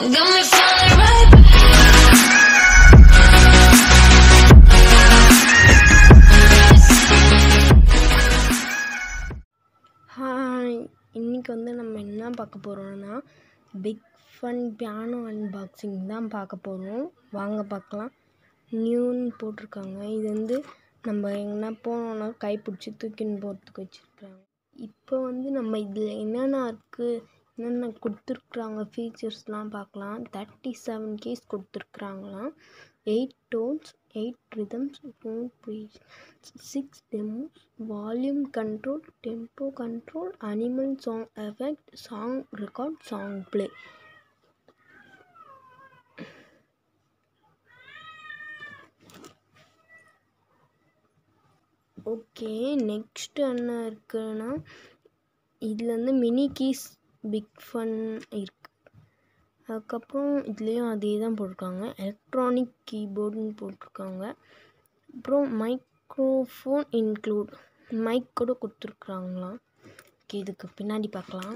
Got me falling right hi இன்னைக்கு வந்து நம்ம என்ன பார்க்க போகிறோம்னா பிக் ஃபன் பியானோ அன்பாக்சிங் தான் பார்க்க போகிறோம் வாங்க பார்க்கலாம் நியூன்னு போட்டிருக்காங்க இது வந்து நம்ம எங்கன்னா போனோம்னா கை பிடிச்சி தூக்கின்னு போகிறதுக்கு வச்சுருக்காங்க இப்போ வந்து நம்ம இதில் என்னென்ன இருக்குது என்னென்ன கொடுத்துருக்குறாங்க ஃபீச்சர்ஸ்லாம் பார்க்கலாம் தேர்ட்டி செவன் கேஸ் கொடுத்துருக்குறாங்களாம் eight tones eight rhythms four ப்ரீஸ் six demos volume control tempo control animal song effect song record song play okay next என்ன இருக்குன்னா இதில் வந்து மினி கீஸ் பிக் ஃபன் இருக்கு அதுக்கப்புறம் இதுலேயும் அதே தான் போட்டிருக்காங்க எலக்ட்ரானிக் கீபோர்டுன்னு போட்டிருக்காங்க அப்புறம் மைக்ரோஃபோன் இன்க்ளூட் மைக் கூட கொடுத்துருக்குறாங்களாம் ஓகே இதுக்கு பின்னாடி பார்க்கலாம்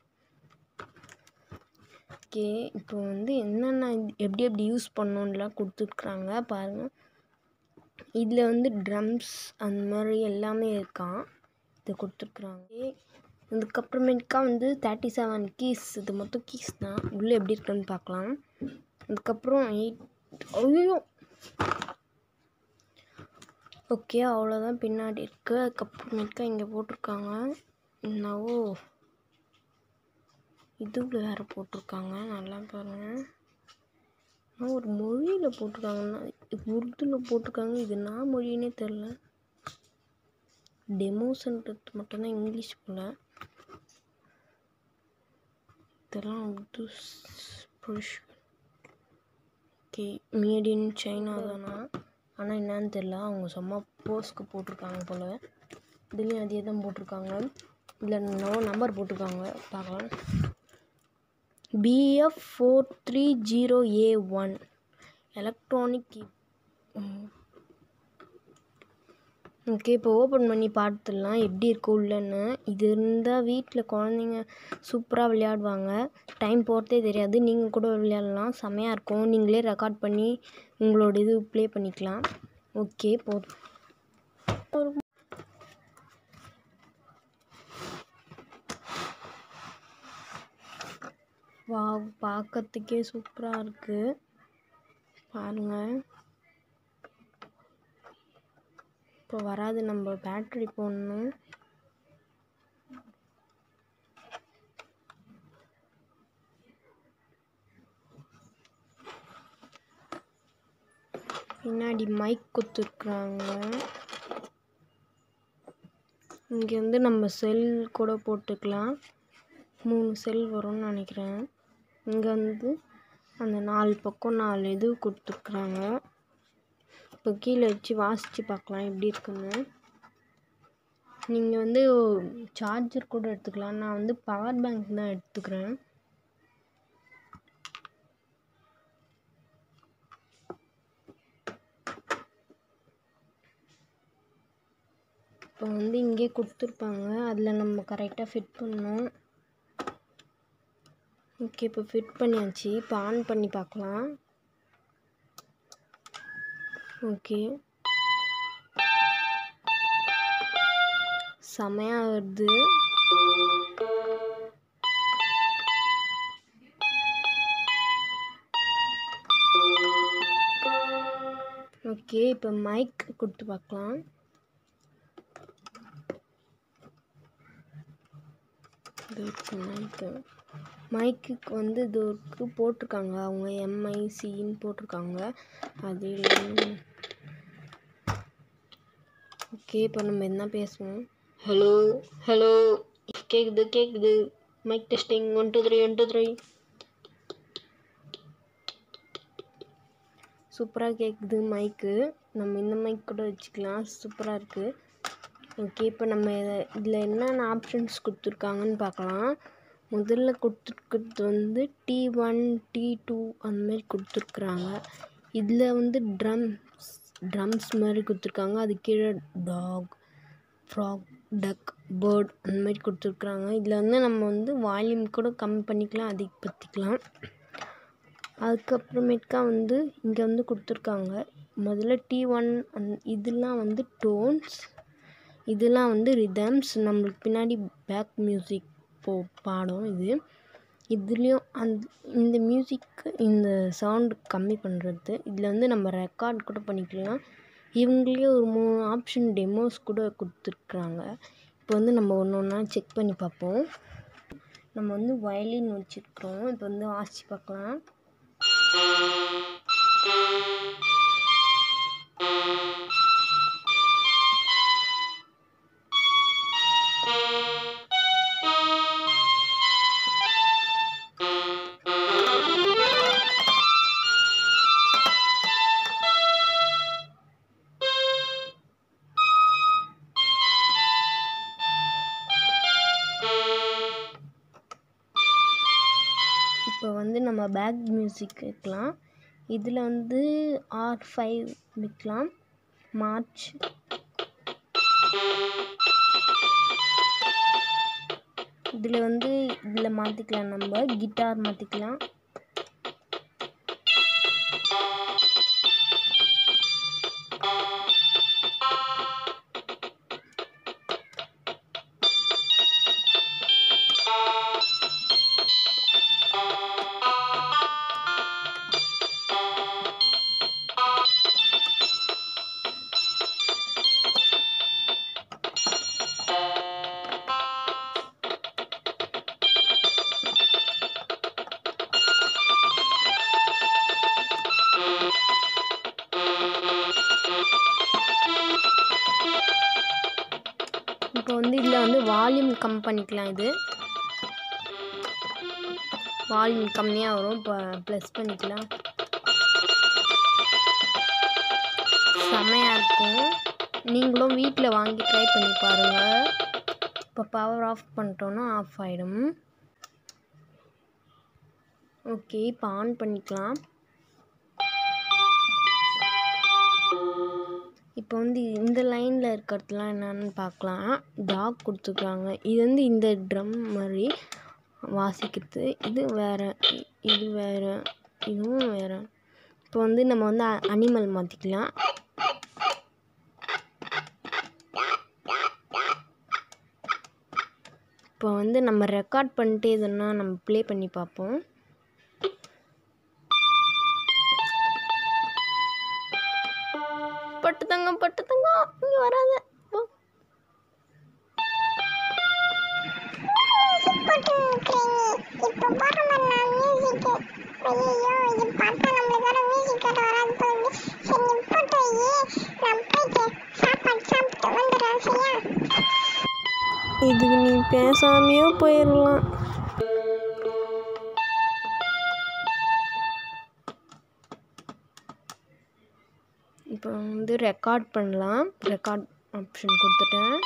ஓகே இப்போ வந்து என்னென்ன இது- எப்படி எப்படி யூஸ் பண்ணணுன்லாம் கொடுத்துருக்குறாங்க பாருங்கள் இதில் வந்து ட்ரம்ஸ் அந்த மாதிரி எல்லாமே இருக்கான் இது கொடுத்துருக்குறாங்க அதுக்கப்புறமேட்டுக்கா வந்து தேர்ட்டி செவன் கீஸ் இது மொத்தம் கீஸ் தான் உள்ளே எப்படி இருக்குன்னு பார்க்கலாம் அதுக்கப்புறம் எயிட் ஐயோ ஓகே அவ்வளோதான் பின்னாடி இருக்குது அதுக்கப்புறமேட்டுக்கா இங்கே போட்டிருக்காங்க என்னவோ இதுவில் வேறு போட்டிருக்காங்க நல்லா பாருங்கள் ஆனால் ஒரு மொழியில் போட்டிருக்காங்கன்னா உருதுல போட்டிருக்காங்க இது நான் மொழின்னே தெரில டெமோஸ்ன்றது மட்டும்தான் இங்கிலீஷ் போல் இதெல்லாம் Urdu okay made in China தானா ஆனால் என்னன்னு தெரில அவங்க சும்மா போஸ்க்கு போட்டிருக்காங்க போல் இதுலேயும் அதே தான் போட்டிருக்காங்க இதில் நோ நம்பர் போட்டிருக்காங்க பார்க்கலாம் BF four three zero A one electronic key okay இப்போ ஓப்பன் பண்ணி பார்த்துடலாம் எப்படி இருக்கு உள்ளன்னு இது இருந்தால் வீட்டில் குழந்தைங்க சூப்பராக விளையாடுவாங்க டைம் போகிறதே தெரியாது நீங்கள் கூட விளையாடலாம் செமையாக இருக்கும் நீங்களே ரெக்கார்ட் பண்ணி உங்களோட இது ப்ளே பண்ணிக்கலாம் ஓகே போதும் வா பார்க்கறதுக்கே சூப்பராக இருக்குது பாருங்கள் இப்போ வராது நம்ம பேட்ரி போடணும் பின்னாடி மைக் கொடுத்துருக்குறாங்க இங்கே வந்து நம்ம செல் கூட போட்டுக்கலாம் மூணு செல் வரும்னு நினைக்கிறேன் இங்கே வந்து அந்த நாலு பக்கம் நாலு இது கொடுத்துருக்குறாங்க இப்போ கீழே வச்சு வாசித்து பார்க்கலாம் எப்படி இருக்குன்னு நீங்கள் வந்து சார்ஜர் கூட எடுத்துக்கலாம் நான் வந்து பவர் பேங்க் தான் எடுத்துக்கிறேன் இப்போ வந்து இங்கே கொடுத்துருப்பாங்க அதில் நம்ம கரெக்டாக ஃபிட் பண்ணணும் ஓகே இப்போ ஃபிட் பண்ணியாச்சு இப்போ ஆன் பண்ணி பார்க்கலாம் ஓகே செமையாக வருது ஓகே இப்போ மைக் கொடுத்து பார்க்கலாம் இது இருக்கு மைக்கு மைக்குக்கு வந்து இது இருக்கு போட்டிருக்காங்க அவங்க எம்ஐசின்னு போட்டிருக்காங்க அது ஓகே இப்போ நம்ம என்ன பேசுவோம் ஹலோ ஹலோ கேட்குது கேட்குது mike testing one two three one two three சூப்பராக கேட்குது மைக்கு நம்ம இந்த மைக் கூட வச்சுக்கலாம் சூப்பராக இருக்குது ஓகே இப்போ நம்ம இதில் என்னென்ன ஆப்ஷன்ஸ் கொடுத்துருக்காங்கன்னு பார்க்கலாம் முதல்ல கொடுத்துருக்கிறது வந்து டி ஒன் டி டூ அந்த மாதிரி கொடுத்துருக்குறாங்க இதில் வந்து ட்ரம்ஸ் ட்ரம்ஸ் மாதிரி கொடுத்துருக்காங்க அது கீழே டாக் ஃப்ராக் டக் பேர்ட் அந்த மாதிரி கொடுத்துருக்குறாங்க இதில் வந்து நம்ம வந்து வால்யூம் கூட கம்மி பண்ணிக்கலாம் அதிகப்படுத்திக்கலாம் அதுக்கப்புறமேட்டுக்கா வந்து இங்கே வந்து கொடுத்துருக்காங்க முதல்ல டி ஒன் அந் இதெல்லாம் வந்து டோன்ஸ் இதெல்லாம் வந்து ரிதம்ஸ் நம்மளுக்கு பின்னாடி பேக் மியூசிக் போ பாடும் இது இதுலேயும் அந் இந்த மியூசிக் இந்த சவுண்டு கம்மி பண்ணுறது இதில் வந்து நம்ம ரெக்கார்ட் கூட பண்ணிக்கலாம் இவங்களே ஒரு மூணு ஆப்ஷன் டெமோஸ் கூட கொடுத்துருக்குறாங்க இப்போ வந்து நம்ம ஒன்று ஒன்றா செக் பண்ணி பார்ப்போம் நம்ம வந்து வயலின் வச்சுருக்குறோம் இப்போ வந்து வாசித்து பார்க்கலாம் இப்போ வந்து நம்ம பேக் மியூசிக் வைக்கலாம் இதில் வந்து ஆர் ஃபைவ் வைக்கலாம் மார்ச் இதில் வந்து இதில் மாற்றிக்கலாம் நம்ம கிட்டார் மாற்றிக்கலாம் இப்போ வந்து இதில் வந்து வால்யூம் கம் பண்ணிக்கலாம் இது வால்யூம் கம்மியாக வரும் இப்போ ப்ளஸ் பண்ணிக்கலாம் செமையாக இருக்கும் நீங்களும் வீட்டில் வாங்கி ட்ரை பண்ணி பாருங்கள் இப்போ பவர் ஆஃப் பண்ணிட்டோன்னா ஆஃப் ஆகிடும் ஓகே இப்போ ஆன் பண்ணிக்கலாம் இப்போ வந்து இந்த லைனில் இருக்கிறதுலாம் என்னன்னு பார்க்கலாம் டாக் கொடுத்துருக்காங்க இது வந்து இந்த ட்ரம் மாதிரி வாசிக்கிறது இது வேறு இது வேறு இதுவும் வேறு இப்போ வந்து நம்ம வந்து அனிமல் மாற்றிக்கலாம் இப்போ வந்து நம்ம ரெக்கார்ட் பண்ணிட்டு எதுனா நம்ம ப்ளே பண்ணி பார்ப்போம் பட்டு தங்கம் பட்டு தங்கம் இங்கே வராத போ. போட்டு இருக்கிறீங்க இப்போ போடுறேன் நான் மியூசிக்கு ஐயோ இது பார்த்தா நம்மளுக்கு வர மியூசிக் வர வராது போகுது சரி நீ போட்டு வை நான் போயிட்டு சாப்பாடு சாப்பிட்டு வந்துடுறேன் சரியா இதுக்கு நீ பேசாமையே போயிடலாம் இப்போ வந்து ரெக்கார்ட் பண்ணலாம் ரெக்கார்ட் ஆப்ஷன் கொடுத்துட்டேன்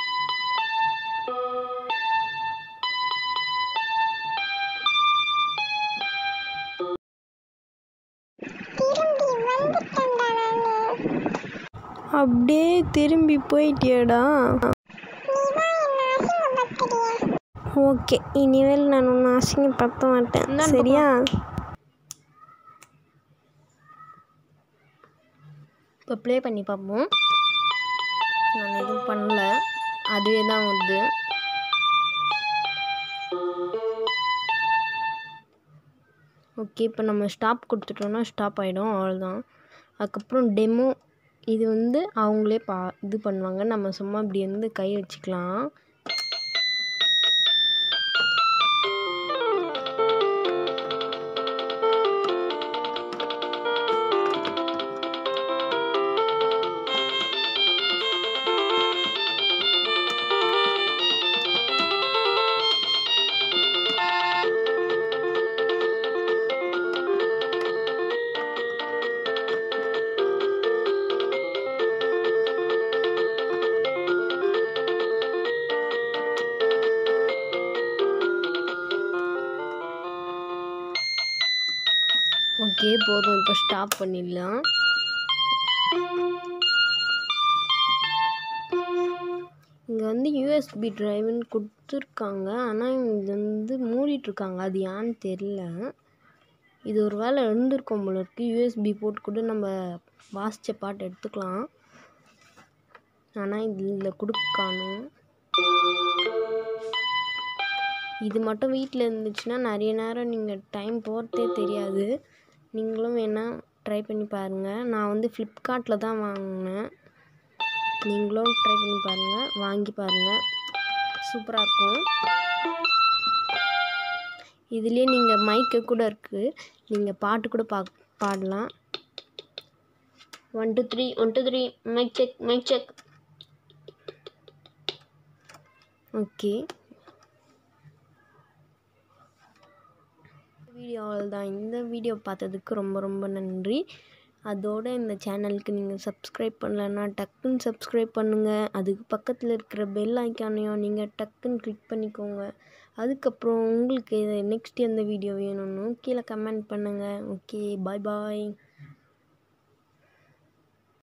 திரும்பி வந்துட்டேன்டா நானு அப்படியே திரும்பி போயிட்டியடா நீ தான் என்ன அசிங்கப்படுத்துறிய ஓகே இனிமேல் நான் ஒன்று அசிங்கப்படுத்த மாட்டேன் சரியா இப்போ ப்ளே பண்ணி பார்ப்போம் நான் எதுவும் பண்ணல அதுவே தான் வருது ஓகே இப்போ நம்ம ஸ்டாப் கொடுத்துட்டோம்னா ஸ்டாப் ஆகிடும் அவ்வளோதான் அதுக்கப்புறம் டெமோ இது வந்து அவங்களே பா இது பண்ணுவாங்க நம்ம சும்மா இப்படி வந்து கை வச்சுக்கலாம் ஓகே போதும் இப்போ ஸ்டாப் பண்ணிடலாம் இங்கே வந்து யூஎஸ்பி டிரைவ்னு கொடுத்துருக்காங்க ஆனால் இது வந்து மூடிட்டுருக்காங்க அது ஏன்னு தெரில இது ஒரு வேளை இருந்திருக்கும் போல இருக்கு யூஎஸ்பி போட்டு கூட நம்ம வாசித்த பாட்டு எடுத்துக்கலாம் ஆனால் இதில் கொடுக்காணும் இது மட்டும் வீட்டில் இருந்துச்சுன்னா நிறைய நேரம் நீங்கள் டைம் போகிறதே தெரியாது நீங்களும் வேணால் ட்ரை பண்ணி பாருங்கள் நான் வந்து ஃப்ளிப்கார்ட்டில் தான் வாங்கினேன் நீங்களும் ட்ரை பண்ணி பாருங்கள் வாங்கி பாருங்கள் சூப்பராக இருக்கும் இதுலேயே நீங்கள் மைக்கு கூட இருக்குது நீங்கள் பாட்டு கூட பா பாடலாம் one two three one two three mike check mike check okay video தான் இந்த வீடியோ பார்த்ததுக்கு ரொம்ப ரொம்ப நன்றி அதோட இந்த சேனலுக்கு நீங்கள் சப்ஸ்கிரைப் பண்ணலன்னா டக்குன்னு சப்ஸ்கிரைப் பண்ணுங்கள் அதுக்கு பக்கத்தில் இருக்கிற பெல் ஐக்கானையும் நீங்கள் டக்குன்னு கிளிக் பண்ணிக்கோங்க அதுக்கப்புறம் உங்களுக்கு நெக்ஸ்ட் எந்த வீடியோ வேணும்னு கீழே கமெண்ட் பண்ணுங்கள் ஓகே பாய் பாய்